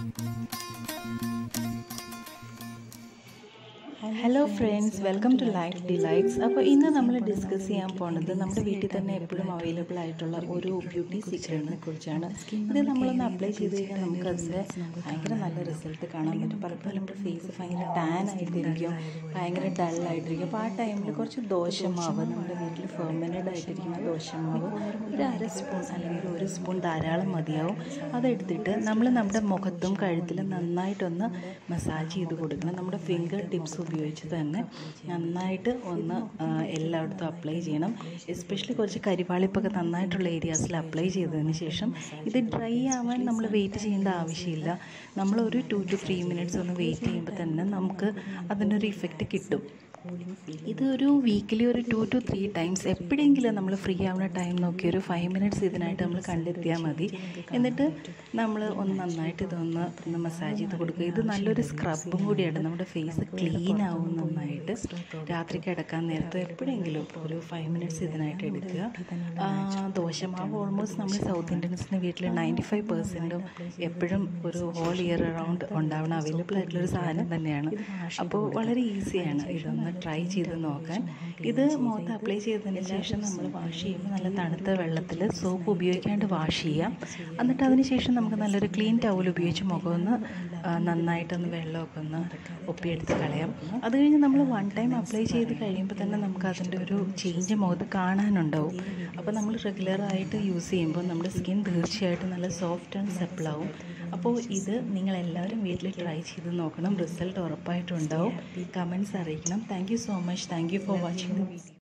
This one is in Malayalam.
hello friends welcome to life delights അപ്പോൾ ഇന്ന് നമ്മൾ ഡിസ്കസ് ചെയ്യാൻ പോണത് നമ്മുടെ വീട്ടിൽ തന്നെ എപ്പോഴും അവൈലബിൾ ആയിട്ടുള്ള ഒരു ബ്യൂട്ടി സീക്രറ്റിനെ കുറിച്ചാണ് ഇത് നമ്മളൊന്ന് അപ്ലൈ ചെയ്ത് കഴിഞ്ഞാൽ നമുക്ക് അതിൻ്റെ ഭയങ്കര നല്ല റിസൾട്ട് കാണാൻ പറ്റും പലപ്പോഴും നമ്മുടെ ഫേസ് ഭയങ്കര ടാൻ ആയിട്ടിരിക്കും ഭയങ്കര ഡൾ ആയിട്ടിരിക്കും അപ്പോൾ ആ ടൈമിൽ കുറച്ച് ദോശമാവ് നമ്മുടെ വീട്ടിൽ ഫെർമനഡ് ആയിട്ടിരിക്കുന്ന ദോശമാവ് ഒരു അര സ്പൂൺ അല്ലെങ്കിൽ ഒരു സ്പൂൺ ധാരാളം മതിയാവും അതെടുത്തിട്ട് നമ്മൾ നമ്മുടെ മുഖത്തും കഴുത്തിലും നന്നായിട്ടൊന്ന് മസാജ് ചെയ്ത് കൊടുക്കണം നമ്മുടെ ഫിംഗർ ടിപ്സ് ഉപയോഗിച്ച് തന്നെ നന്നായിട്ട് ഒന്ന് ആ, എല്ലായിടത്തും അപ്ലൈ ചെയ്യണം എസ്പെഷ്യലി കുറച്ച് കരിവാളിപ്പൊക്കെ നന്നായിട്ടുള്ള ഏരിയാസിൽ അപ്ലൈ ചെയ്തതിന് ശേഷം ഇത് ഡ്രൈ ആവാൻ നമ്മൾ വെയിറ്റ് ചെയ്യേണ്ട ആവശ്യമില്ല നമ്മൾ ഒരു ടു ടു ത്രീ മിനിറ്റ്സ് ഒന്ന് വെയിറ്റ് ചെയ്യുമ്പോൾ തന്നെ നമുക്ക് അതിനൊരു ഇഫക്റ്റ് കിട്ടും ഇതൊരു വീക്കിലി ഒരു ടു ടു ത്രീ ടൈംസ് എപ്പോഴെങ്കിലും നമ്മൾ ഫ്രീ ആവുന്ന ടൈം നോക്കി ഒരു ഫൈവ് മിനിറ്റ്സ് ഇതിനായിട്ട് നമ്മൾ കണ്ടെത്തിയാൽ മതി എന്നിട്ട് നമ്മൾ ഒന്ന് നന്നായിട്ട് ഇതൊന്ന് ഒന്ന് മസാജ് ചെയ്ത് കൊടുക്കുക ഇത് നല്ലൊരു സ്ക്രബും കൂടിയാണ് നമ്മുടെ ഫേസ് ക്ലീൻ ആവും നന്നായിട്ട് രാത്രി കിടക്കാൻ നേരത്ത് എപ്പോഴെങ്കിലും ഒരു ഫൈവ് മിനിറ്റ്സ് ഇതിനായിട്ട് എടുക്കുക ആ, ദോശമാവ് ഓൾമോസ്റ്റ് നമ്മൾ സൗത്ത് ഇന്ത്യൻസിൻ്റെ വീട്ടിൽ നയൻറ്റി ഫൈവ് പെർസെൻറ്റും എപ്പോഴും ഒരു ഹോൾ ഇയർ അറൗണ്ട് ഉണ്ടാവണ അവൈലബിൾ ആയിട്ടുള്ളൊരു സാധനം തന്നെയാണ് അപ്പോൾ വളരെ ഈസിയാണ് ഇതൊന്ന് ട്രൈ ചെയ്ത് നോക്കാൻ ഇത് മുഖത്ത് അപ്ലൈ ചെയ്തതിന് ശേഷം നമ്മൾ വാഷ് ചെയ്യുമ്പോൾ നല്ല തണുത്ത വെള്ളത്തിൽ സോപ്പ് ഉപയോഗിക്കാണ്ട് വാഷ് ചെയ്യാം എന്നിട്ട് അതിന് ശേഷം നമുക്ക് നല്ലൊരു ക്ലീൻ ടവൽ ഉപയോഗിച്ച് മുഖമൊന്ന് ആ, നന്നായിട്ടൊന്ന് വെള്ളമൊക്കെ ഒന്ന് ഒപ്പിയെടുത്ത് കളയാം അത് കഴിഞ്ഞ് നമ്മൾ വൺ ടൈം അപ്ലൈ ചെയ്ത് കഴിയുമ്പോൾ തന്നെ നമുക്ക് അതിൻ്റെ ഒരു ചേഞ്ച് മുഖത്ത് കാണാനുണ്ടാവും അപ്പോൾ നമ്മൾ റെഗുലറായിട്ട് യൂസ് ചെയ്യുമ്പോൾ നമ്മുടെ സ്കിൻ തീർച്ചയായിട്ടും നല്ല സോഫ്റ്റ് ആൻഡ് സെപ്പിളാവും അപ്പോൾ ഇത് നിങ്ങളെല്ലാവരും വീട്ടിൽ ട്രൈ ചെയ്ത് നോക്കണം റിസൾട്ട് ഉറപ്പായിട്ടും ഉണ്ടാവും കമൻസ് അറിയിക്കണം thank you so much thank you for watching the video